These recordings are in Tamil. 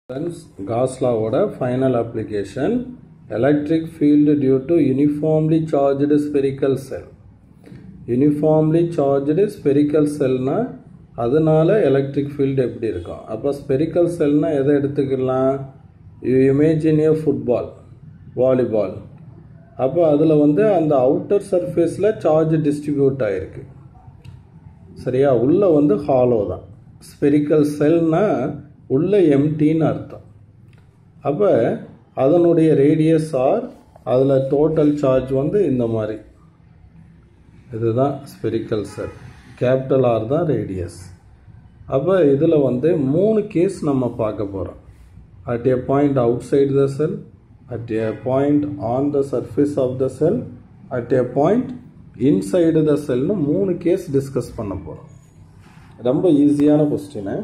Friends, Gauss lawவோட final application electric field due to uniformly charged spherical cell uniformly charged spherical cellனா அதனால electric field எப்படி இருக்கும் அப்போ spherical cellனா எதை எடுத்துக்கலாம் you imagine a football volleyball அப்போ அதில் வந்து அந்த அவுட்டர் சர்ஃபேஸில் சார்ஜ் டிஸ்ட்ரிபியூட் ஆகிருக்கு சரியா உள்ள வந்து ஹாலோ தான் ஸ்பெரிக்கல் செல்னா உள்ள எம்டின்னு அர்த்தம் அப்போ அதனுடைய ரேடியஸ் ஆர் அதில் டோட்டல் சார்ஜ் வந்து இந்த மாதிரி இதுதான் ஸ்பெரிக்கல் செல் கேபிட்டல் ஆர் தான் ரேடியஸ் அப்போ இதில் வந்து மூணு கேஸ் நம்ம பார்க்க போகிறோம் at a point outside the shell at a point on the surface of the shell at a point inside the செல்னு மூணு கேஸ் டிஸ்கஸ் பண்ண போகிறோம் ரொம்ப ஈஸியான கொஸ்டினு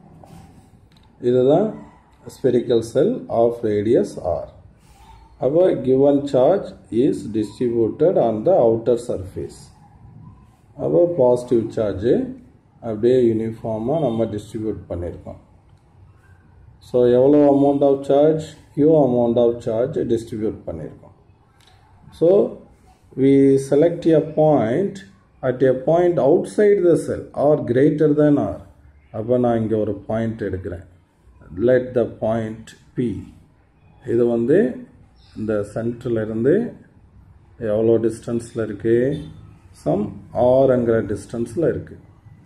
இதுதான் spherical shell of radius R அப்போ given charge is distributed on the outer surface அப்போ பாசிட்டிவ் சார்ஜு அப்படியே யூனிஃபார்மாக நம்ம டிஸ்ட்ரிபியூட் பண்ணியிருக்கோம் ஸோ எவ்வளோ amount of charge you amount of charge distribute பண்ணியிருக்கோம் so we select a point at a point outside the cell or greater than r அப்போ நான் இங்கே ஒரு பாயிண்ட் எடுக்கிறேன் let the point p இது வந்து இந்த சென்டரில் இருந்து எவ்வளோ டிஸ்டன்ஸில் இருக்குது சம் ஆர்ங்கிற டிஸ்டன்ஸில் இருக்குது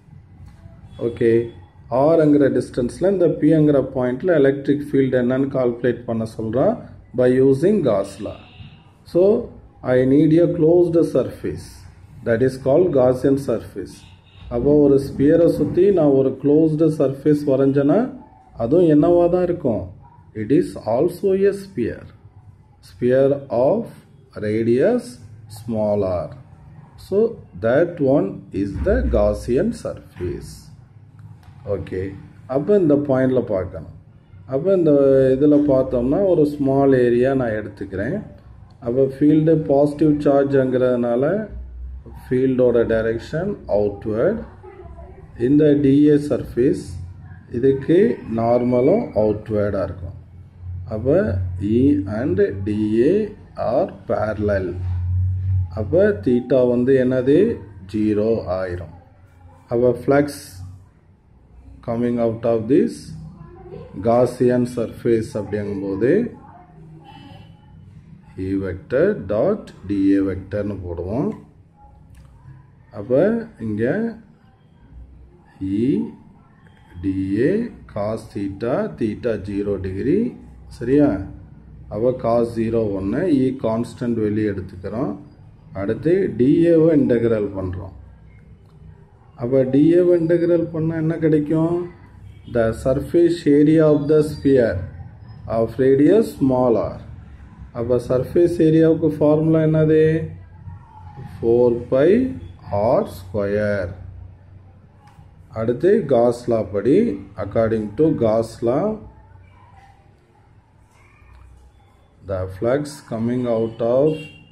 ஓகே ஆர்ங்கிற டிஸ்டன்ஸில் இந்த பிங்கிற பாயிண்டில் எலக்ட்ரிக் ஃபீல்டு என்னன்னு கால்குலேட் பண்ண சொல்கிறான் by using Gauss law so I need a closed surface that is call Gaussian surface அப்போ ஒரு ஸ்பியரை சுற்றி நான் ஒரு க்ளோஸ்டு சர்ஃபேஸ் வரைஞ்சேன்னா அதுவும் என்னவாக தான் இருக்கும் it is also a sphere sphere of radius small R so that one is the Gaussian surface okay அப்போ இந்த பாயிண்டில் பார்க்கணும் அப்போ இந்த இதில் பார்த்தோம்னா ஒரு ஸ்மால் ஏரியா நான் எடுத்துக்கிறேன் அப்போ ஃபீல்டு பாசிட்டிவ் சார்ஜுங்கிறதுனால ஃபீல்டோட டைரெக்ஷன் அவுட்வேர்ட் இந்த டிஏ சர்ஃபேஸ் இதுக்கு நார்மலும் அவுட்வேர்டாக இருக்கும் அப்போ E and dA are parallel அப்போ தீட்டா வந்து என்னது ஜீரோ ஆயிரும் அப்போ flux coming out of this Gaussian surface அப்படிங்கும்போது இ வெக்டர் டாட் டிஏ வெக்டர்னு போடுவோம் அப்போ இங்கே E dA cos theta theta zero degree சரியா அப்போ காஸ் ஜீரோ ஒன்று இ கான்ஸ்டன்ட் வெளியே எடுத்துக்கிறோம் அடுத்து டிஏவை இன்டகிரல் பண்ணுறோம் அப்போ டிஏவை இன்டகிரல் பண்ணால் என்ன கிடைக்கும் the surface area of the sphere of radius small R அப்போ சர்ஃபேஸ் ஏரியாவுக்கு ஃபார்முலா என்னது ஃபோர் பை ஆர் ஸ்கொயர் அடுத்து காஸ்லா படி according to Gauss law the flux coming out of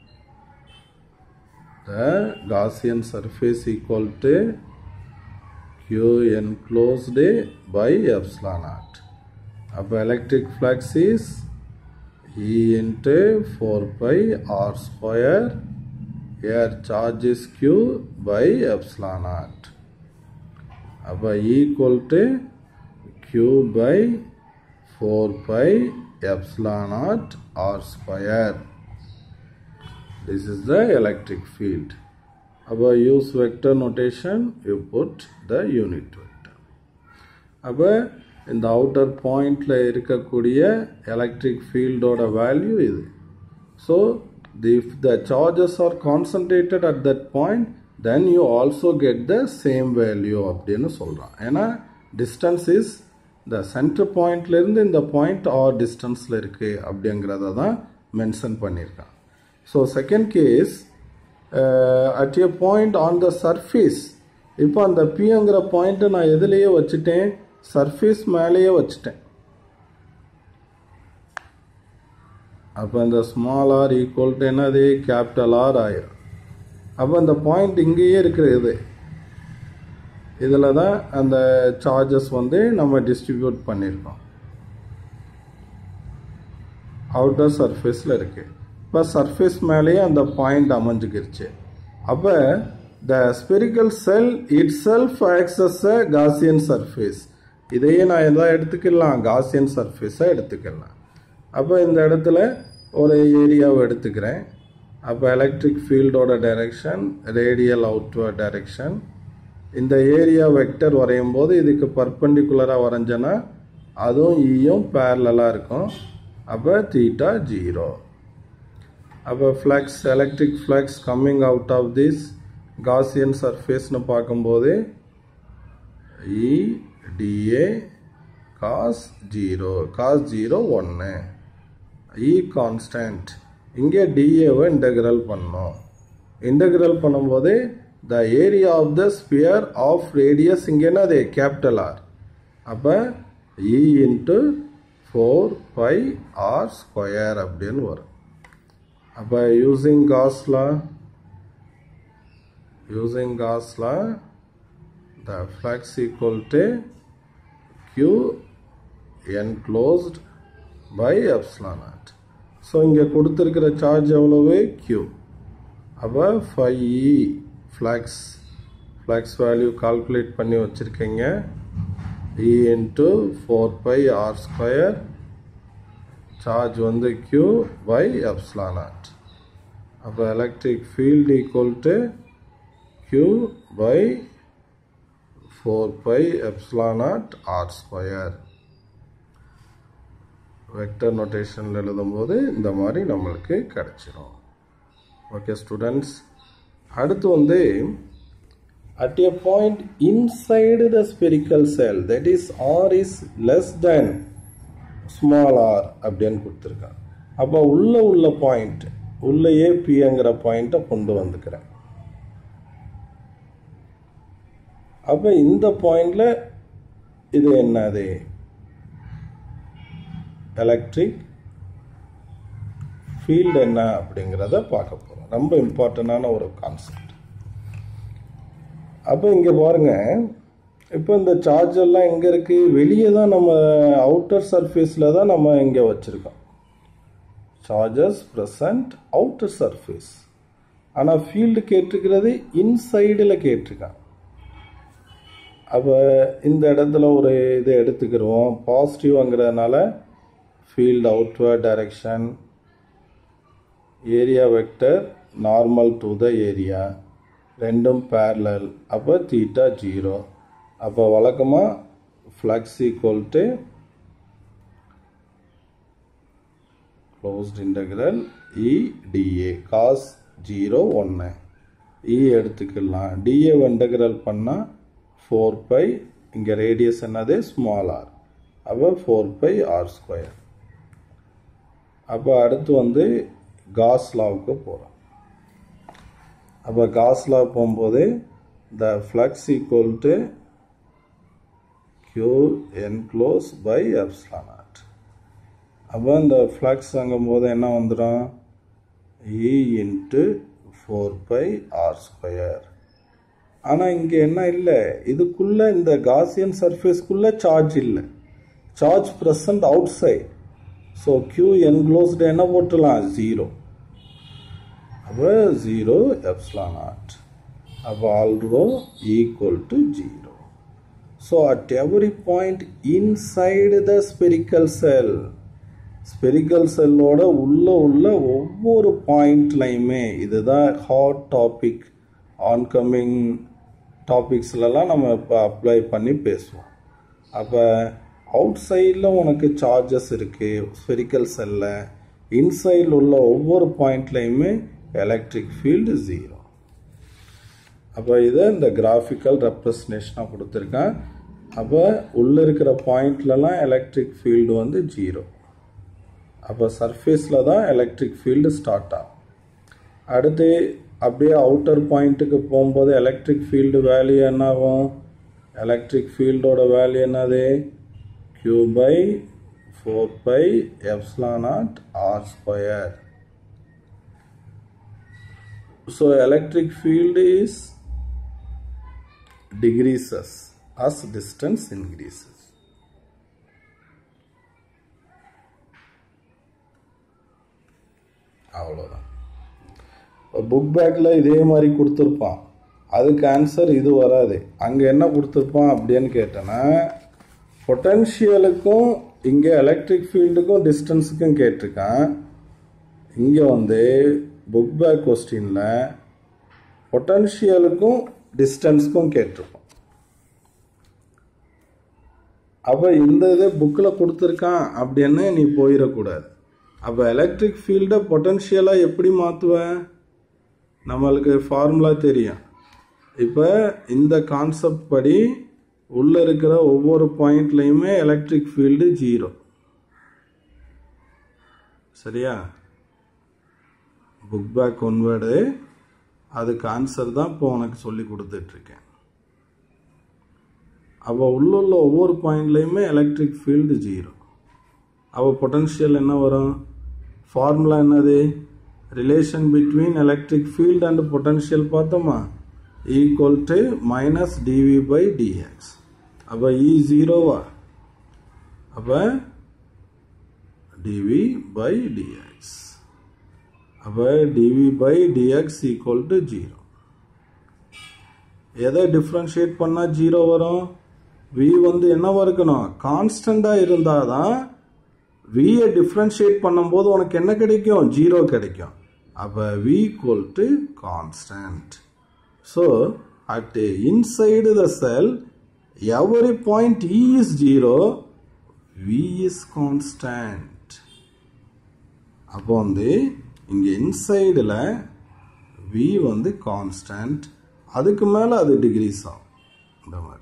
the Gaussian surface equal to Q enclosed by epsilon naught. அப்போ electric flux is E into 4 pi r square here charge is Q by epsilon naught. அப்போ E equal to Q by 4 pi epsilon naught r square. This is the electric field. அப்போ use vector notation, you put the unit vector. அப்போ இந்த அவுட்டர் பாயிண்டில் இருக்கக்கூடிய எலக்ட்ரிக் ஃபீல்டோட வேல்யூ இது so the if the charges are concentrated at that point then you also get the same value அப்படின்னு சொல்கிறான் ஏன்னா டிஸ்டன்ஸ் இஸ் இந்த சென்டர் பாயிண்ட்லேருந்து இந்த பாயிண்ட் ஆர் டிஸ்டன்ஸில் இருக்குது அப்படிங்கிறத தான் மென்ஷன் பண்ணியிருக்கான் so second case at a point on the surface இப்போ அந்த பிங்கிற பாயிண்ட்டை நான் எதுலேயே வச்சுட்டேன் சர்ஃபேஸ் மேலேயே வச்சுட்டேன் அப்போ இந்த ஸ்மால் ஆர் ஈக்குவல் டு என்னது கேபிட்டல் ஆர் ஆயிரும் அப்போ அந்த பாயிண்ட் இங்கேயே இருக்கிற இது இதில் தான் அந்த சார்ஜஸ் வந்து நம்ம டிஸ்ட்ரிபியூட் பண்ணியிருக்கோம் அவுட்டர் சர்ஃபேஸில் இருக்குது இப்போ சர்ஃபேஸ் மேலேயே அந்த பாயிண்ட் அமைஞ்சுக்கிருச்சு அப்போ the spherical shell itself acts a Gaussian surface இதையே நான் எதா எடுத்துக்கலாம் காசியன் சர்ஃபேஸாக எடுத்துக்கலாம் அப்போ இந்த இடத்துல ஒரு ஏரியாவை எடுத்துக்கிறேன் அப்போ எலக்ட்ரிக் ஃபீல்டோட டைரெக்ஷன் ரேடியல் அவுட்வர்ட் டைரெக்ஷன் இந்த ஏரியா வெக்டர் வரையும் போது இதுக்கு பர்பண்டிகுலராக வரைஞ்சேன்னா அதுவும் ஈயும் பேரலாக இருக்கும் அப்போ தீட்டா ஜீரோ அப்போ flux electric flux coming out of this Gaussian சர்ஃபேஸ்னு பார்க்கும்போது E dA cos zero cos zero ஒன்று இ கான்ஸ்டன்ட் இங்கே டிஏவை இன்டகிரல் பண்ணோம் இன்டகிரல் பண்ணும்போது the area of the sphere of radius இங்கே என்னது கேபிட்டல் ஆர் அப்போ E into four pi R square அப்படின்னு வரும் அப்போ using Gauss law using Gauss law the flux equal to q enclosed by epsilon naught so இங்கே கொடுத்துருக்கிற சார்ஜ் எவ்வளவு q அப்போ five E flux flux value calculate பண்ணி வச்சுருக்கீங்க E into four pi R square charge வந்து q பை எப்ஸ்லான் நாட் அப்போ electric field equal to q by four pi epsilon naught R square vector நோட்டேஷனில் எழுதும்போது இந்த மாதிரி நம்மளுக்கு கிடைச்சிரும் ஓகே ஸ்டூடெண்ட்ஸ் அடுத்து வந்து at a point inside the spherical shell that is R is less than small R அப்படின்னு கொடுத்துருக்கான் அப்போ உள்ள உள்ள பாயிண்ட் உள்ளேயே பிங்கிற பாயிண்ட்டை கொண்டு வந்துக்கிறேன் அப்போ இந்த பாயிண்டில் இது என்னது எலக்ட்ரிக் ஃபீல்டு என்ன அப்படிங்கிறத பார்க்க போகிறோம் ரொம்ப இம்பார்ட்டண்டான ஒரு கான்செப்ட் அப்போ இங்கே பாருங்க இப்போ இந்த சார்ஜ் எல்லாம் எங்கே இருக்குது வெளியே தான் நம்ம அவுட்டர் சர்ஃபேஸில் தான் நம்ம இங்கே வச்சுருக்கோம் சார்ஜஸ் ப்ரெசன்ட் அவுட்டர் சர்ஃபேஸ் ஆனால் ஃபீல்டு கேட்டிருக்கிறது இன்சைடில் கேட்டிருக்கான் அப்போ இந்த இடத்துல ஒரு இதை எடுத்துக்கிடுவோம் பாசிட்டிவ்ங்கிறதுனால field outward direction area vector normal to the area ரெண்டும் பேரலல் அப்போ தீட்டா ஜீரோ அப்போ வழக்கமாக flux equal to closed integral E dA cos zero ஒன்று இ எடுத்துக்கலாம் டிஏ இன்டகிரல் பண்ணால் ஃபோர் பை இங்கே ரேடியஸ் என்னது ஸ்மால் ஆர் அப்போ ஃபோர் பை ஆர் ஸ்கொயர் அப்போ அடுத்து வந்து காஸ் லாவுக்கு போகிறோம் அப்போ காஸ் லா போகும்போது the flux equal to Q enclosed by epsilon naught அப்போ இந்த ஃப்ளக்ஸ் அங்கும்போது என்ன வந்துடும் E into four pi R square ஆனால் இங்கே என்ன இல்லை இதுக்குள்ளே இந்த காசியன் சர்ஃபேஸ்க்குள்ளே சார்ஜ் இல்லை charge present outside so Q enclosed என்ன போட்டுலாம் ஜீரோ அப்போ ஜீரோ எப்ஸ்லான் நாட் அப்போ ஆல்ரோ equal to zero so at every point inside the spherical shell spherical செல்லோட உள்ள உள்ள ஒவ்வொரு பாயிண்ட்லையுமே இதுதான் ஹாட் டாபிக் ஆன்கமிங் டாபிக்ஸ்லலாம் நம்ம இப்போ அப்ளை பண்ணி பேசுவோம் அப்போ அவுட் சைடில் உனக்கு சார்ஜஸ் இருக்குது ஸ்பெரிக்கல் செல்லில் இன்சைடில் உள்ள ஒவ்வொரு பாயிண்ட்லையுமே எலக்ட்ரிக் ஃபீல்டு ஜீரோ அப்போ இதை இந்த கிராஃபிக்கல் ரெப்ரஸன்டேஷனாக கொடுத்துருக்கேன் அப்போ உள்ளே இருக்கிற பாயிண்ட்லலாம் எலக்ட்ரிக் ஃபீல்டு வந்து ஜீரோ அப்போ சர்ஃபேஸில் தான் எலக்ட்ரிக் ஃபீல்டு ஸ்டார்ட் ஆகும் அடுத்து அப்படியே அவுட்டர் பாயிண்ட்டுக்கு போகும்போது எலக்ட்ரிக் ஃபீல்டு வேல்யூ என்ன ஆகும் எலக்ட்ரிக் ஃபீல்டோட வேல்யூ என்னது q by 4 pi epsilon naught r square. So electric field is decreases as distance increases. அவ்வளோதான் புக் பேக்கில் இதே மாதிரி கொடுத்துருப்பான் அதுக்கு ஆன்சர் இது வராது அங்கே என்ன கொடுத்துருப்பான் அப்படின்னு கேட்டேன்னா பொட்டன்ஷியலுக்கும் இங்கே எலக்ட்ரிக் ஃபீல்டுக்கும் டிஸ்டன்ஸுக்கும் கேட்டிருக்கான் இங்கே வந்து புக் பேக் கொஸ்டினில் பொட்டன்ஷியலுக்கும் டிஸ்டன்ஸுக்கும் கேட்டிருப்போம் அப்போ இந்த இது புக்கில் கொடுத்துருக்கான் அப்படின்னு நீ போயிடக்கூடாது அப்போ எலக்ட்ரிக் ஃபீல்டை பொட்டன்ஷியலாக எப்படி மாற்றுவேன் நம்மளுக்கு ஃபார்முலா தெரியும் இப்போ இந்த கான்செப்ட் படி உள்ளே இருக்கிற ஒவ்வொரு பாயிண்ட்லையுமே எலக்ட்ரிக் ஃபீல்டு ஜீரோ சரியா புக் பேக் ஒன்வேர்டு அதுக்கு ஆன்சர் தான் இப்போ உனக்கு சொல்லி கொடுத்துட்ருக்கேன் அப்போ உள்ள ஒவ்வொரு பாயிண்ட்லையுமே எலக்ட்ரிக் ஃபீல்டு ஜீரோ அப்போ பொட்டன்ஷியல் என்ன வரும் ஃபார்முலா என்னது relation between electric field and potential பார்த்தோமா equal to minus dv by dx அப்போ இ ஜீரோவா அப்போ டிவி பை டிஎக்ஸ் அப்போ dv by dx equal to zero எதை டிஃப்ரென்ஷியேட் பண்ணால் ஜீரோ வரும் வி வந்து என்னவா இருக்கணும் கான்ஸ்டண்டாக இருந்தால் தான் வியை டிஃப்ரென்ஷியேட் பண்ணும்போது உனக்கு என்ன கிடைக்கும் ஜீரோ கிடைக்கும் அப்போ V equal to constant so at inside the cell every point E is zero V is constant அப்போ வந்து இங்கே இன்சைடில் வி வந்து கான்ஸ்டன்ட் அதுக்கு மேலே அது டிகிரிஸ் ஆகும் இந்த மாதிரி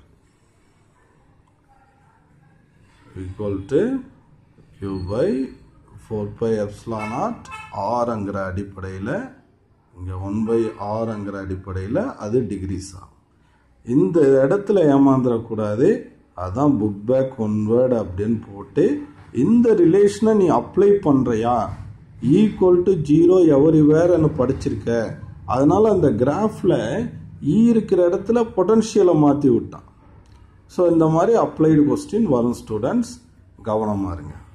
equal to q by four by epsilon naught ஆர்ங்கிற அடிப்படையில் இங்கே ஒன் பை ஆர்ங்கிற அடிப்படையில் அது டிகிரிஸ் ஆகும் இந்த இடத்துல ஏமாந்துடக்கூடாது அதான் புக் பேக் ஒன் வேர்டு அப்படின்னு போட்டு இந்த ரிலேஷனை நீ அப்ளை பண்ணுறியா ஈக்குவல் டு ஜீரோ எவரி வேர்னு படிச்சிருக்க அதனால அந்த கிராஃபில் ஈ இருக்கிற இடத்துல பொட்டன்ஷியலை மாற்றி விட்டான் ஸோ இந்த மாதிரி அப்ளைடு கொஸ்டின் வரும் ஸ்டூடெண்ட்ஸ் கவனமாக இருங்க